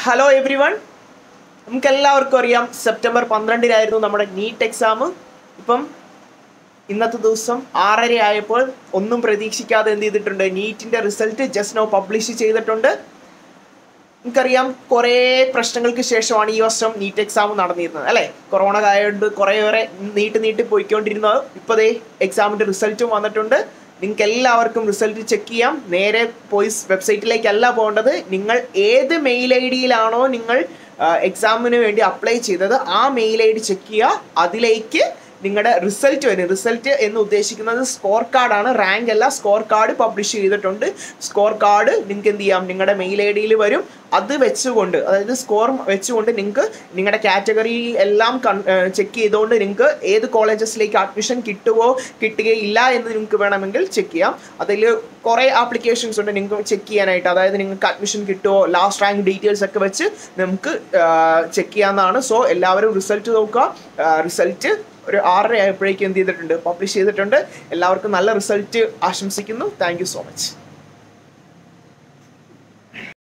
hello every one നമുക്ക് എല്ലാവർക്കും അറിയാം സെപ്റ്റംബർ പന്ത്രണ്ടിനായിരുന്നു നമ്മുടെ നീറ്റ് എക്സാം ഇപ്പം ഇന്നത്തെ ദിവസം ആറര ആയപ്പോൾ ഒന്നും പ്രതീക്ഷിക്കാതെ എന്ത് ചെയ്തിട്ടുണ്ട് നീറ്റിൻ്റെ റിസൾട്ട് ജസ്റ്റ് നോ പബ്ലിഷ് ചെയ്തിട്ടുണ്ട് നമുക്കറിയാം കുറേ പ്രശ്നങ്ങൾക്ക് ശേഷമാണ് ഈ വർഷം നീറ്റ് എക്സാം നടന്നിരുന്നത് അല്ലേ കൊറോണ ആയതുകൊണ്ട് കുറേയേറെ നീട്ടി നീട്ടി പോയിക്കൊണ്ടിരുന്നത് ഇപ്പോൾ ദേ എക്സാമിൻ്റെ റിസൾട്ടും വന്നിട്ടുണ്ട് നിങ്ങൾക്ക് എല്ലാവർക്കും റിസൾട്ട് ചെക്ക് ചെയ്യാം നേരെ പോയി വെബ്സൈറ്റിലേക്കല്ല പോകേണ്ടത് നിങ്ങൾ ഏത് മെയിൽ ഐ ഡിയിലാണോ നിങ്ങൾ എക്സാമിന് വേണ്ടി അപ്ലൈ ചെയ്തത് ആ മെയിൽ ഐ ഡി ചെക്ക് ചെയ്യുക അതിലേക്ക് നിങ്ങളുടെ റിസൾട്ട് വരും റിസൾട്ട് എന്ന് ഉദ്ദേശിക്കുന്നത് സ്കോർ കാർഡാണ് റാങ്ക് അല്ല സ്കോർ കാർഡ് പബ്ലിഷ് ചെയ്തിട്ടുണ്ട് സ്കോർ കാർഡ് നിങ്ങൾക്ക് എന്ത് ചെയ്യാം നിങ്ങളുടെ മെയിൽ ഐ ഡിയിൽ വരും അത് വെച്ചുകൊണ്ട് അതായത് സ്കോർ വെച്ചുകൊണ്ട് നിങ്ങൾക്ക് നിങ്ങളുടെ കാറ്റഗറി എല്ലാം ചെക്ക് ചെയ്തുകൊണ്ട് നിങ്ങൾക്ക് ഏത് കോളേജസിലേക്ക് അഡ്മിഷൻ കിട്ടുമോ കിട്ടുകയില്ല എന്ന് നിങ്ങൾക്ക് വേണമെങ്കിൽ ചെക്ക് ചെയ്യാം അതിൽ കുറേ ആപ്ലിക്കേഷൻസ് ഉണ്ട് നിങ്ങൾക്ക് ചെക്ക് ചെയ്യാനായിട്ട് അതായത് നിങ്ങൾക്ക് അഡ്മിഷൻ കിട്ടുമോ ലാസ്റ്റ് റാങ്ക് ഡീറ്റെയിൽസ് ഒക്കെ വെച്ച് നമുക്ക് ചെക്ക് ചെയ്യാവുന്നതാണ് സോ എല്ലാവരും റിസൾട്ട് നോക്കുക റിസൾട്ട് ഒരു ആറര ആയപ്പോഴേക്കും എന്ത് ചെയ്തിട്ടുണ്ട് പബ്ലിഷ് ചെയ്തിട്ടുണ്ട് എല്ലാവർക്കും നല്ല റിസൾട്ട് ആശംസിക്കുന്നു താങ്ക് സോ മച്ച്